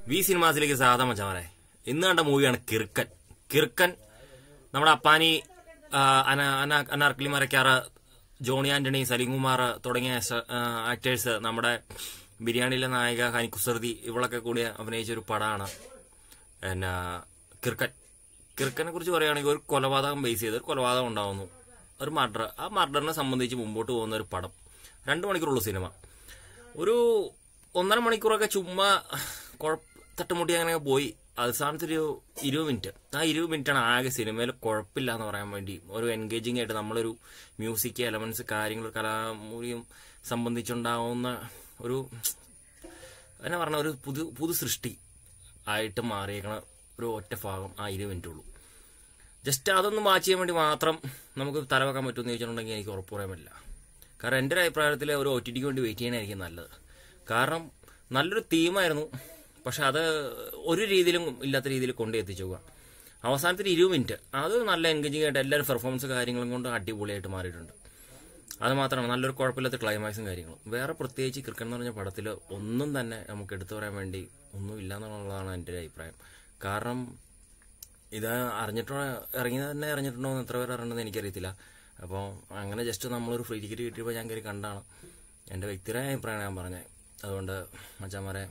V സിനിമാസിലേക്ക് സാധാ മച്ചമാരെ ഇന്ന് കണ്ട മൂവിയാണ് കിർക്കൻ കിർക്കൻ നമ്മുടെ അപ്പാനി ആ, അന- അന- അനാർക്കലി മരക്കാറ് ജോണി ആന്റണി സലീംകുമാർ തുടങ്ങിയ ആക്ടേഴ്സ് നമ്മുടെ ബിരിയാണിയിലെ നായിക ഹനി കുസൃതി ഇവളൊക്കെ കൂടി അഭിനയിച്ച ഒരു പടമാണ് പിന്നെ കിർക്കൻ കിർക്കനെ കുറിച്ച് പറയുകയാണെങ്കിൽ ഒരു കൊലപാതകം ബേസ് ചെയ്ത് ഒരു കൊലപാതകം ഉണ്ടാവുന്നു ഒരു മർഡർ ആ മർഡറിനെ സംബന്ധിച്ച് മുമ്പോട്ട് പോകുന്ന ഒരു പടം രണ്ട് മണിക്കൂറുള്ള സിനിമ ഒരു ഒന്നര മണിക്കൂറൊക്കെ ചുമ്മാ കുഴപ്പ തട്ടുമുട്ടി അങ്ങനെ പോയി അവസാനത്തൊരു ഇരുപത് മിനിറ്റ് ആ ഇരുപത് മിനിറ്റാണ് ആകെ സിനിമയിൽ കുഴപ്പമില്ല എന്ന് പറയാൻ വേണ്ടി ഒരു എൻഗേജിങ് ആയിട്ട് നമ്മളൊരു മ്യൂസിക് എലമെന്റ്സ് കാര്യങ്ങൾ കലാമൂല്യം സംബന്ധിച്ചുണ്ടാവുന്ന ഒരു എന്നാ പറഞ്ഞ ഒരു പുതു പുതു സൃഷ്ടി ആയിട്ട് മാറിയേക്കണ ഒരു ഒറ്റ ഭാഗം ആ ഇരുപത് മിനിറ്റ് ഉള്ളൂ ജസ്റ്റ് അതൊന്ന് വാച്ച് ചെയ്യാൻ വേണ്ടി മാത്രം നമുക്ക് തലവെക്കാൻ പറ്റുമെന്ന് ചോദിച്ചിട്ടുണ്ടെങ്കിൽ എനിക്ക് ഉറപ്പ് പറയാൻ പറ്റില്ല കാരണം എൻ്റെ ഒരു അഭിപ്രായത്തിൽ ഒരു ഒ ടി ടിക്ക് വേണ്ടി വെയിറ്റ് ചെയ്യാനായിരിക്കും നല്ലത് കാരണം നല്ലൊരു തീമായിരുന്നു പക്ഷെ അത് ഒരു രീതിയിലും ഇല്ലാത്ത രീതിയിൽ കൊണ്ട് എത്തിച്ചുക അവസാനത്തെ ഇരുപത് മിനിറ്റ് അത് നല്ല എൻഗേജിങ് ആയിട്ട് എല്ലാവരും പെർഫോമൻസ് കാര്യങ്ങളും കൊണ്ട് അടിപൊളിയായിട്ട് മാറിയിട്ടുണ്ട് അത് മാത്രമാണ് നല്ലൊരു കുഴപ്പമില്ലാത്ത ക്ലൈമാക്സും കാര്യങ്ങളും വേറെ പ്രത്യേകിച്ച് ക്രിക്കറ്റ് എന്ന് പറഞ്ഞ പടത്തിൽ ഒന്നും തന്നെ നമുക്ക് എടുത്തു പറയാൻ വേണ്ടി ഒന്നും ഇല്ല എന്നുള്ളതാണ് എൻ്റെ ഒരു അഭിപ്രായം കാരണം ഇത് അറിഞ്ഞിട്ടോ ഇറങ്ങിയത് തന്നെ അറിഞ്ഞിട്ടുണ്ടോ എന്ന് എത്ര പേര് അറിയണമെന്ന് എനിക്കറിയത്തില്ല അപ്പോൾ അങ്ങനെ ജസ്റ്റ് നമ്മളൊരു ഫ്രീ ടിക്കറ്റ് കിട്ടിയപ്പോൾ ഞാൻ കയറി കണ്ടാണ് എൻ്റെ വ്യക്തിപരമായ അഭിപ്രായമാണ് ഞാൻ പറഞ്ഞത് അതുകൊണ്ട് മച്ചാമാരെ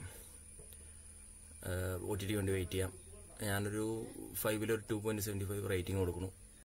ഒ ടി ടി വേണ്ടി വെയിറ്റ് ചെയ്യാം ഞാനൊരു ഫൈവിലൊരു two point seventy five rating കൊടുക്കുന്നു